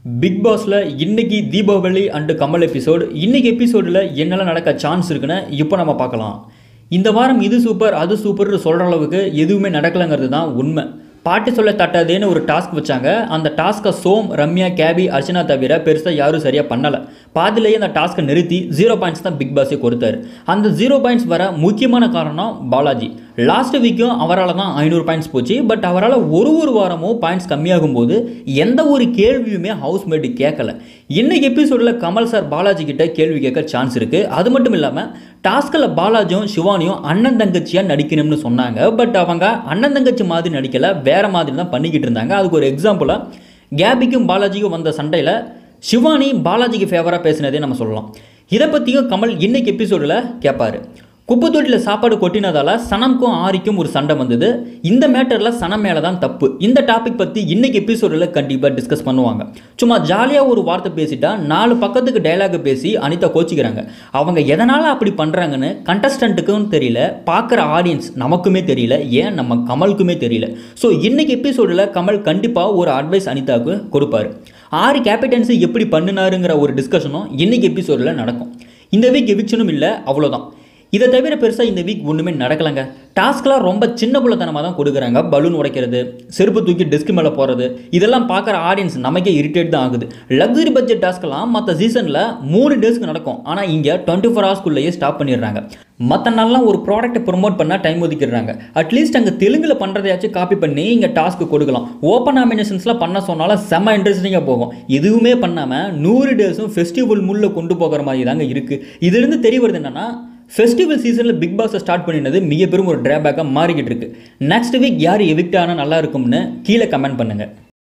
big பாஸில் இன்னைக்கு Deepavali and Kamal episode இன்னைக்கு எபிசோடில் என்னெல்லாம் நடக்க சான்ஸ் இருக்குன்னு இப்போ நம்ம பார்க்கலாம் இந்த வாரம் இது சூப்பர் அது சூப்பர்னு சொல்கிற அளவுக்கு எதுவுமே நடக்கலைங்கிறது தான் உண்மை பாட்டு சொல்ல தட்டாதேன்னு ஒரு டாஸ்க் வச்சாங்க அந்த டாஸ்க்கை சோம் ரம்யா கேபி அர்ச்சனா தவிர பெருசாக யாரும் சரியாக பண்ணலை பாதிலேயே அந்த டாஸ்க்கை நிறுத்தி ஜீரோ பாயிண்ட்ஸ் தான் பிக் பாஸே கொடுத்தாரு அந்த ஜீரோ பாயிண்ட்ஸ் வர முக்கியமான காரணம் பாலாஜி லாஸ்ட் வீக்கும் அவரால் தான் ஐநூறு பாயிண்ட்ஸ் போச்சு பட் அவரால் ஒரு ஒரு வாரமும் பாயிண்ட்ஸ் கம்மியாகும் போது எந்த ஒரு கேள்வியுமே ஹவுஸ்மேட் கேட்கல இன்னைக்கு எபிசோடில் கமல் சார் பாலாஜி கிட்ட கேள்வி கேட்க சான்ஸ் இருக்குது அது மட்டும் இல்லாமல் டாஸ்கில் பாலாஜியும் சிவானியும் அண்ணன் தங்கச்சியாக நடிக்கணும்னு சொன்னாங்க பட் அவங்க அண்ணன் தங்கச்சி மாதிரி நடிக்கலை வேற மாதிரி தான் பண்ணிக்கிட்டு இருந்தாங்க அதுக்கு ஒரு எக்ஸாம்பிளாக கேபிக்கும் பாலாஜிக்கும் வந்த சண்டையில் சிவானி பாலாஜிக்கு ஃபேவராக பேசினதே நம்ம சொல்லலாம் இதை பற்றியும் கமல் இன்னைக்கு எபிசோடில் கேட்பாரு குப்பை தொட்டியில் சாப்பாடு கொட்டினதால சனம்க்கும் ஆரிக்கும் ஒரு சண்டை வந்தது இந்த மேட்டரில் சனம் மேலே தான் தப்பு இந்த டாபிக் பற்றி இன்னைக்கு எபிசோடில் கண்டிப்பாக டிஸ்கஸ் பண்ணுவாங்க சும்மா ஜாலியாக ஒரு வார்த்தை பேசிட்டா நாலு பக்கத்துக்கு டைலாக் பேசி அனிதா கோச்சிக்கிறாங்க அவங்க எதனால் அப்படி பண்ணுறாங்கன்னு கண்டஸ்டண்ட்டுக்கும் தெரியல பார்க்குற ஆடியன்ஸ் நமக்குமே தெரியல ஏன் நம்ம கமலுக்குமே தெரியல ஸோ இன்னைக்கு எபிசோடில் கமல் கண்டிப்பாக ஒரு அட்வைஸ் அனிதாவுக்கு கொடுப்பாரு ஆறு கேபிட்டன்ஸை எப்படி பண்ணினாருங்கிற ஒரு டிஸ்கஷனும் இன்னைக்கு எபிசோடில் நடக்கும் இந்த வீக் எவிக்ஷனும் இல்லை அவ்வளோதான் இதை தவிர பெருசாக இந்த வீக் ஒன்றுமே நடக்கலைங்க டாஸ்க்லாம் ரொம்ப சின்ன புள்ளத்தனமாக தான் கொடுக்குறாங்க பலூன் உடைக்கிறது செருப்பு தூக்கி டெஸ்க் மேலே போகிறது இதெல்லாம் பார்க்குற ஆடியன்ஸ் நமக்கே இரிட்டேட் தான் ஆகுது லக்ஸரி பட்ஜெட் டாஸ்க்லாம் மற்ற சீசனில் மூணு டேஸ்க்கு நடக்கும் ஆனால் இங்கே டுவெண்ட்டி ஃபோர் ஹவர்ஸ்க்குள்ளேயே ஸ்டாப் பண்ணிடுறாங்க மற்ற நாள்லாம் ஒரு ப்ராடக்ட்டை ப்ரொமோட் பண்ணால் டைம் ஒதுக்கிடுறாங்க அட்லீஸ்ட் அங்கே தெலுங்கில் பண்ணுறதையாச்சும் காப்பி பண்ணி இங்கே டாஸ்க்கு கொடுக்கலாம் ஓப்பன் நாமினேஷன்ஸ்லாம் பண்ண சொன்னாலும் செம்ம இன்ட்ரெஸ்டிங்காக போகும் எதுவுமே பண்ணாமல் நூறு டேஸும் ஃபெஸ்டிவல் முள்ள கொண்டு போகிற மாதிரி தாங்க இருக்குது இதுலேருந்து தெரிய வருது என்னன்னா ஃபெஸ்டிவல் சீசனில் பிக் பாஸை ஸ்டார்ட் பண்ணினது மிக பெரும் ஒரு ட்ராபேக்காக மாறிக்கிட்டு இருக்கு நெக்ஸ்ட் வீக் யார் எவிக்ட் ஆனால் நல்லா இருக்கும்னு கீழே கமெண்ட் பண்ணுங்கள்